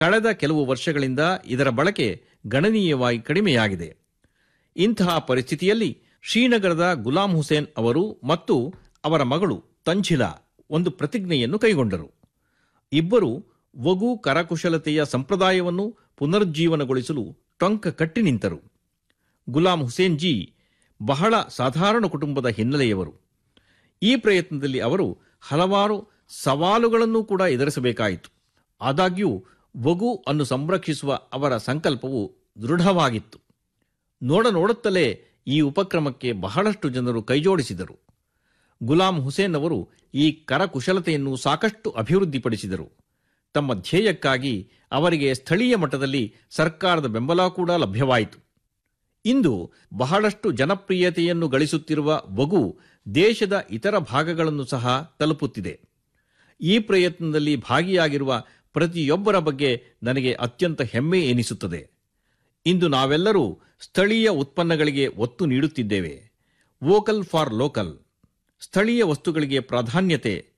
ಕಳೆದ ಕೆಲವು ವರ್ಷಗಳಿಂದ ಇದರ ಬಳಕೆ ಗಣನೀಯವಾಗಿ ಕಡಿಮೆಯಾಗಿದೆ ಇಂತಹ ಪರಿಸ್ಥಿತಿಯಲ್ಲಿ ಶ್ರೀನಗರದ ಗುಲಾಂ ಹುಸೇನ್ ಅವರು ಮತ್ತು ಅವರ ಮಗಳು ತಂಜಿಲಾ ಒಂದು ಪ್ರತಿಜ್ಞೆಯನ್ನು ಕೈಗೊಂಡರು ಇಬ್ಬರು ವಗು ಕರಕುಶಲತೆಯ ಸಂಪ್ರದಾಯವನ್ನು ಪುನರುಜ್ಜೀವನಗೊಳಿಸಲು ಟೊಂಕ ಕಟ್ಟಿ ನಿಂತರು ಗುಲಾಂ ಹುಸೇನ್ ಜಿ ಬಹಳ ಸಾಧಾರಣ ಕುಟುಂಬದ ಹಿನ್ನೆಲೆಯವರು ಈ ಪ್ರಯತ್ನದಲ್ಲಿ ಅವರು ಹಲವಾರು ಸವಾಲುಗಳನ್ನು ಕೂಡ ಎದುರಿಸಬೇಕಾಯಿತು ಆದಾಗ್ಯೂ ವಗು ಅನ್ನು ಸಂರಕ್ಷಿಸುವ ಅವರ ಸಂಕಲ್ಪವು ದೃಢವಾಗಿತ್ತು ನೋಡ ನೋಡುತ್ತಲೇ ಈ ಉಪಕ್ರಮಕ್ಕೆ ಬಹಳಷ್ಟು ಜನರು ಕೈಜೋಡಿಸಿದರು ಗುಲಾಂ ಹುಸೇನ್ ಅವರು ಈ ಕರಕುಶಲತೆಯನ್ನು ಸಾಕಷ್ಟು ಅಭಿವೃದ್ಧಿಪಡಿಸಿದರು ತಮ್ಮ ಧ್ಯೇಯಕ್ಕಾಗಿ ಅವರಿಗೆ ಸ್ಥಳೀಯ ಮಟ್ಟದಲ್ಲಿ ಸರ್ಕಾರದ ಬೆಂಬಲ ಕೂಡ ಲಭ್ಯವಾಯಿತು ಇಂದು ಬಹಳಷ್ಟು ಜನಪ್ರಿಯತೆಯನ್ನು ಗಳಿಸುತ್ತಿರುವ ವಗು ದೇಶದ ಇತರ ಭಾಗಗಳನ್ನು ಸಹ ತಲುಪುತ್ತಿದೆ ಈ ಪ್ರಯತ್ನದಲ್ಲಿ ಭಾಗಿಯಾಗಿರುವ ಪ್ರತಿಯೊಬ್ಬರ ಬಗ್ಗೆ ನನಗೆ ಅತ್ಯಂತ ಹೆಮ್ಮೆ ಎನಿಸುತ್ತದೆ ಇಂದು ನಾವೆಲ್ಲರೂ ಸ್ಥಳೀಯ ಉತ್ಪನ್ನಗಳಿಗೆ ಒತ್ತು ನೀಡುತ್ತಿದ್ದೇವೆ ವೋಕಲ್ ಫಾರ್ ಲೋಕಲ್ ಸ್ಥಳೀಯ ವಸ್ತುಗಳಿಗೆ ಪ್ರಾಧಾನ್ಯತೆ